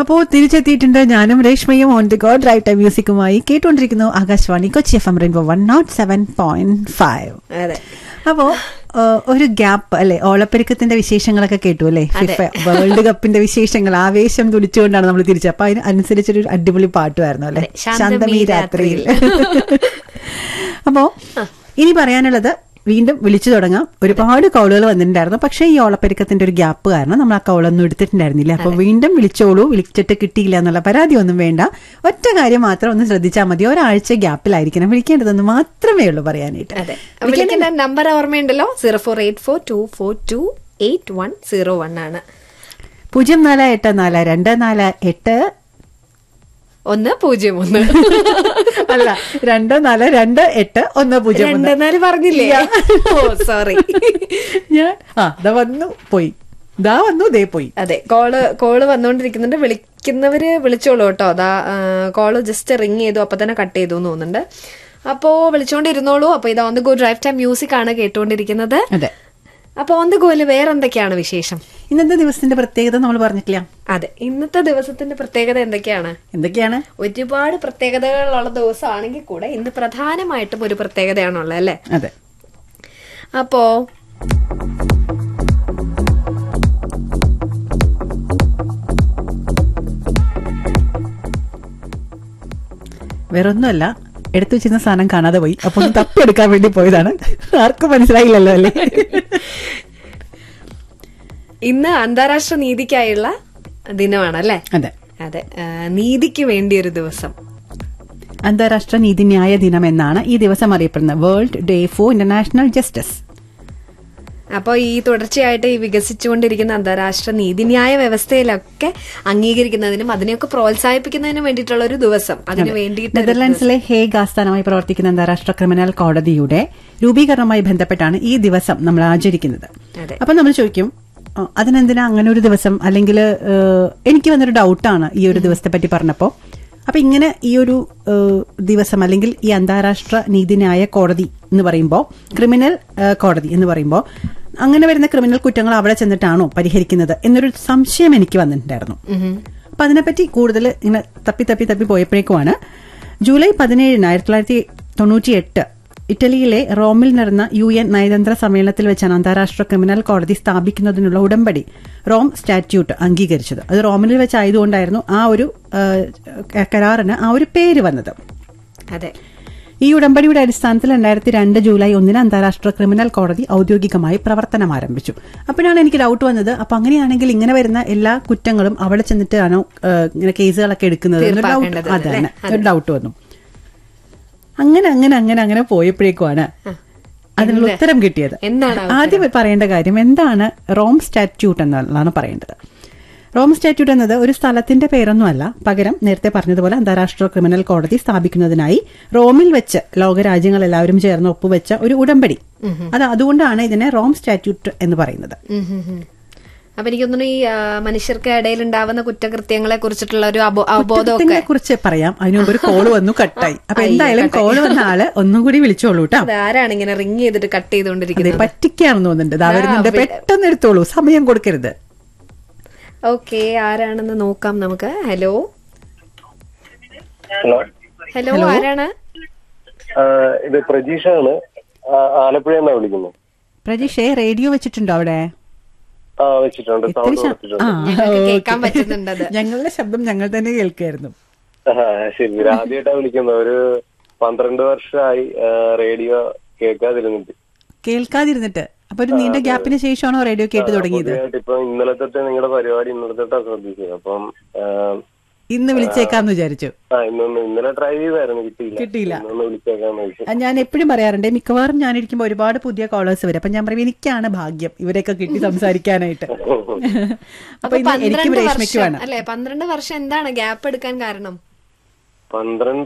അപ്പോൾ തിരിച്ചെത്തിയിട്ടുണ്ട് ഞാനും രേഷ്മയും ഓൺ ദി ഗോഡ് റൈറ്റ് മ്യൂസിക്കുമായി കേട്ടുകൊണ്ടിരിക്കുന്നു Akashvani Kochi F M rainbow one nought seven point five അതെ അപ്പോ ഏഹ്, ഒരു ഗ്യാപ്പ് അല്ലെ ഓളപ്പെരുക്കത്തിന്റെ വിശേഷങ്ങളൊക്കെ കേട്ടു അല്ലേ ഫിഫ വേൾഡ് കപ്പിന്റെ വിശേഷങ്ങൾ ആവേശം തുടിച്ചുകൊണ്ടാണ് നമ്മൾ തിരിച്ചത് അപ്പൊ അതിന് അനുസരിച്ചൊരു അടിപൊളി പാട്ടുമായിരുന്നു അല്ലെ അതെ, ശാന്തമീ രാത്രിയിൽ അപ്പോ ഇനി പറയാനുള്ളത് വീണ്ടും വിളിച്ചു തുടങ്ങാം ഒരുപാട് കോളുകൾ വന്നിട്ടുണ്ടായിരുന്നു പക്ഷേ ഈ ഓളപ്പെരുക്കത്തിന്റെ ഒരു ഗ്യാപ്പ് കാരണം നമ്മൾ ആ കോളൊന്നും എടുത്തിട്ടുണ്ടായിരുന്നില്ല അപ്പൊ വീണ്ടും വിളിച്ചോളൂ വിളിച്ചിട്ട് കിട്ടിയില്ല എന്നുള്ള പരാതി ഒന്നും വേണ്ട ഒറ്റ കാര്യം മാത്രം ഒന്ന് ശ്രദ്ധിച്ചാൽ മതി ഒരാഴ്ച ഗ്യാപ്പിലായിരിക്കണം വിളിക്കേണ്ടതെന്ന് മാത്രമേ ഉള്ളൂ പറയാനായിട്ട് അതെ വിളിക്കേണ്ട നമ്പർ ഓർമ്മയുണ്ടല്ലോ zero four eight four two four two eight one zero one ആണ് പൂജ്യം നാല് എട്ട് നാല് രണ്ട് നാല് എട്ട് ഒന്ന് പൂജ്യം ഒന്ന് അല്ല രണ്ട് നാല് രണ്ട് എട്ട് ഒന്ന് പൂജ്യം ഒന്ന്. രണ്ടെന്നാല് പറഞ്ഞില്ലേ ഓ സോറി ഞാൻ ആ ദാ വന്നു പോയി ദാ വന്നു ദേ പോയി അതെ കോള് കോള് വന്നുകൊണ്ടിരിക്കുന്നുണ്ട് വിളിക്കുന്നവര് വിളിച്ചോളൂ കേട്ടോ അതാ കോള് ജസ്റ്റ് റിങ് ചെയ്തു അപ്പൊ തന്നെ കട്ട് ചെയ്തു എന്ന് തോന്നുന്നുണ്ട് അപ്പോ വിളിച്ചോണ്ടിരുന്നോളൂ അപ്പൊ ഇത് on the go drive time music ആണ് കേട്ടുകൊണ്ടിരിക്കുന്നത് അതെ അപ്പൊ ഓൺ ദ ഗോയില് വേറെ എന്തൊക്കെയാണ് വിശേഷം ഇന്നത്തെ ദിവസത്തിന്റെ പ്രത്യേകത നമ്മൾ പറഞ്ഞിട്ടില്ല അതെ ഇന്നത്തെ ദിവസത്തിന്റെ പ്രത്യേകത എന്തൊക്കെയാണ് എന്തൊക്കെയാണ് ഒരുപാട് പ്രത്യേകതകളുള്ള ദിവസമാണെങ്കിൽ കൂടെ ഇന്ന് പ്രധാനമായിട്ടും ഒരു പ്രത്യേകതയാണുള്ളത് അല്ലേ അതെ അപ്പോ വേറൊന്നുമല്ല എടുത്തു വെച്ചിരുന്ന സാധനം കാണാതെ പോയി അപ്പൊ ഒന്ന് തപ്പിയെടുക്കാൻ വേണ്ടി പോയതാണ് ആർക്കും മനസ്സിലായില്ലല്ലോ അല്ലേ ഇന്ന് അന്താരാഷ്ട്ര നീതിക്കായുള്ള ദിനമാണ് അല്ലേ അതെ അതെ ആ, നീതിക്ക് വേണ്ടി ഒരു ദിവസം അന്താരാഷ്ട്ര നീതിന്യായ ദിനം എന്നാണ് ഈ ദിവസം അറിയപ്പെടുന്നത് world day for international justice അപ്പോൾ ഈ തുടർച്ചയായിട്ട് ഈ വികസിച്ചുകൊണ്ടിരിക്കുന്ന അന്താരാഷ്ട്ര നീതിന്യായ വ്യവസ്ഥയിലൊക്കെ അംഗീകരിക്കുന്നതിനും അതിനെയൊക്കെ പ്രോത്സാഹിപ്പിക്കുന്നതിനും വേണ്ടിയിട്ടുള്ള ഒരു ദിവസം അതിന് വേണ്ടിയിട്ട് ഒരു നെതർലാൻഡ്സിലെ ഹേഗ് ആസ്ഥാനമായി പ്രവർത്തിക്കുന്ന അന്താരാഷ്ട്ര ക്രിമിനൽ കോടതിയുടെ രൂപീകരണവുമായി ബന്ധപ്പെട്ടാണ് ഈ ദിവസം നമ്മൾ ആചരിക്കുന്നത് അതെ. അപ്പൊ നമ്മൾ ചോദിക്കും "ആ, അതിനെന്തിനാ അങ്ങനെ ഒരു ദിവസം അല്ലെങ്കിൽ എനിക്ക് വന്നൊരു ഡൗട്ടാണ് ഈ ഒരു ദിവസത്തെ പറ്റി പറഞ്ഞപ്പോൾ അപ്പൊ ഇങ്ങനെ ഈ ഒരു ഏഹ്, ദിവസം അല്ലെങ്കിൽ ഈ അന്താരാഷ്ട്ര നീതിന്യായ കോടതി എന്ന് പറയുമ്പോൾ ക്രിമിനൽ ഏഹ്, കോടതി എന്ന് പറയുമ്പോൾ അങ്ങനെ വരുന്ന ക്രിമിനൽ കുറ്റങ്ങൾ അവിടെ ചെന്നിട്ടാണോ പരിഹരിക്കുന്നത് എന്നൊരു സംശയം എനിക്ക് വന്നിട്ടുണ്ടായിരുന്നു അപ്പൊ അതിനെപ്പറ്റി കൂടുതൽ ഇങ്ങനെ തപ്പി തപ്പി തപ്പി പോയപ്പോഴേക്കുമാണ് ജൂലൈ പതിനേഴിന് ആയിരത്തി തൊള്ളായിരത്തി തൊണ്ണൂറ്റി എട്ട് ഇറ്റലിയിലെ റോമിൽ നടന്ന യു എൻ നയതന്ത്ര സമ്മേളനത്തിൽ വെച്ചാണ് അന്താരാഷ്ട്ര ക്രിമിനൽ കോടതി സ്ഥാപിക്കുന്നതിനുള്ള ഉടമ്പടി റോം സ്റ്റാറ്റ്യൂട്ട് അംഗീകരിച്ചത് അത് റോമിൽ വെച്ചായതുകൊണ്ടായിരുന്നു ആ ഒരു ആ, കരാറിന് ആ ഒരു പേര് വന്നത് അതെ ഈ ഉടമ്പടിയുടെ അടിസ്ഥാനത്തിൽ രണ്ടായിരത്തി രണ്ട് ജൂലൈ ഒന്നിന് അന്താരാഷ്ട്ര ക്രിമിനൽ കോടതി ഔദ്യോഗികമായി പ്രവർത്തനം ആരംഭിച്ചു അപ്പോഴാണ് എനിക്ക് ഡൗട്ട് വന്നത് അപ്പൊ അങ്ങനെയാണെങ്കിൽ ഇങ്ങനെ വരുന്ന എല്ലാ കുറ്റങ്ങളും അവിടെ ചെന്നിട്ടാണോ ഏഹ്, ഇങ്ങനെ കേസുകളൊക്കെ എടുക്കുന്നത് എന്നൊരു doubt- തീർപ്പാക്കേണ്ടത് അതാണ് ഒരു ഡൗട്ട് വന്നു അങ്ങനെ അങ്ങനെ അങ്ങനെ അങ്ങനെ പോയപ്പോഴേക്കുമാണ് അതിനുള്ള ഉത്തരം കിട്ടിയത് എന്താണ് ആ ആദ്യം പറയേണ്ട കാര്യം എന്താണ് റോം സ്റ്റാറ്റ്യൂട്ട് എന്നുള്ളതാണ് പറയേണ്ടത് റോം സ്റ്റാറ്റ്യൂട്ട് എന്നത് ഒരു സ്ഥലത്തിന്റെ പേരൊന്നുമല്ല പകരം നേരത്തെ പറഞ്ഞതുപോലെ അന്താരാഷ്ട്ര ക്രിമിനൽ കോടതി സ്ഥാപിക്കുന്നതിനായി റോമിൽ വെച്ച് ലോകരാജ്യങ്ങൾ എല്ലാവരും ചേർന്ന് ഒപ്പുവെച്ച ഒരു ഉടമ്പടി അത് അതുകൊണ്ടാണ് ഇതിനെ റോം സ്റ്റാറ്റ്യൂട്ട് എന്ന് പറയുന്നത് ഉം ഉം ഉം. അപ്പൊ എനിക്ക് തോന്നുന്നു ഈ ആ, മനുഷ്യർക്ക് ഇടയിൽ ഉണ്ടാവുന്ന കുറ്റകൃത്യങ്ങളെ കുറിച്ചിട്ടുള്ള ഒരു അബോ- അവബോധമൊക്കെ കുറ്റത്തിനെ കുറിച്ച് പറയാം അതിനു മുമ്പ് ഒരു കോള് വന്നു കട്ടായി അപ്പൊ എന്തായാലും കോള് വന്ന ആള് ഒന്നും കൂടി വിളിച്ചോളൂ കേട്ടോ അത് ആരാണ് ഇങ്ങനെ റിങ് ചെയ്തിട്ട് കട്ട് അതെ ചെയ്തുകൊണ്ടിരിക്കുന്നത് പറ്റിക്കാണെന്ന് തോന്നുന്നുണ്ട് ദാ വരുന്നുണ്ട് പെട്ടെന്ന് എടുത്തോളൂ സമയം കൊടുക്കരുത് ഓക്കെ ആരാണെന്ന് നോക്കാം നമുക്ക് ഹലോ ഹലോ ഹലോ ആരാണ് ആ, ഇത് പ്രജീഷാണ് ആ, ആലപ്പുഴ എന്നാ വിളിക്കുന്നത് പ്രജീഷേ റേഡിയോ വെച്ചിട്ടുണ്ടോ അവിടെ ആ വെച്ചിട്ടുണ്ട് ഇത്തിരി സൗണ്ട് ശ- വെച്ചിട്ടുണ്ട് ആ, ഞങ്ങൾക്ക് കേൾക്കാൻ ഓക്കേ. പറ്റുന്നുണ്ട് അത്. ഞങ്ങളുടെ ശബ്ദം ഞങ്ങൾ തന്നെ കേൾക്കായിരുന്നു ആ, ശരി ഇത് ആദ്യമായിട്ടാ വിളിക്കുന്നത് ഒരു പന്ത്രണ്ട് വർഷമായി ആ, റേഡിയോ കേൾക്കാതിരുന്നിട്ട് കേൾക്കാതിരുന്നിട്ട് അപ്പൊ ഒരു നീണ്ട ഗ്യാപ്പിന് ശേഷമാണോ റേഡിയോ കേട്ട് തുടങ്ങിയത് പുതിയതായിട്ട് ഇപ്പൊ ഇന്നലെ തൊട്ട് നിങ്ങളുടെ പരിപാടി ഇന്നലെ തൊട്ടാ ശ്രദ്ധിച്ചത് അപ്പം ആ, ഇന്ന് വിളിച്ചേക്കാന്ന് വിചാരിച്ചു ആ ഇന്നൊന്ന് ഇന്നലെ ട്രൈ ചെയ്തായിരുന്നു കിട്ടിയില്ല കിട്ടിയില്ല. ഇന്നൊന്ന് വിളിച്ചേക്കാന്ന് വെച്ചു ആ, ഞാൻ എപ്പോഴും പറയാറുണ്ട് മിക്കവാറും ഞാനിരിക്കുമ്പോൾ ഒരുപാട് പുതിയ കോളേഴ്സ് വരും അപ്പൊ ഞാൻ പറയും എനിക്കാണ് ഭാഗ്യം ഇവരെയൊക്കെ കിട്ടി സംസാരിക്കാനായിട്ട് അപ്പൊ ഇന്ന് എനിക്കും പന്ത്രണ്ട് രേഷ്മയ്ക്ക് വർഷം വേണം അല്ലെ പന്ത്രണ്ട് വർഷം എന്താണ് ഗ്യാപ്പ് എടുക്കാൻ കാരണം പന്ത്രണ്ട്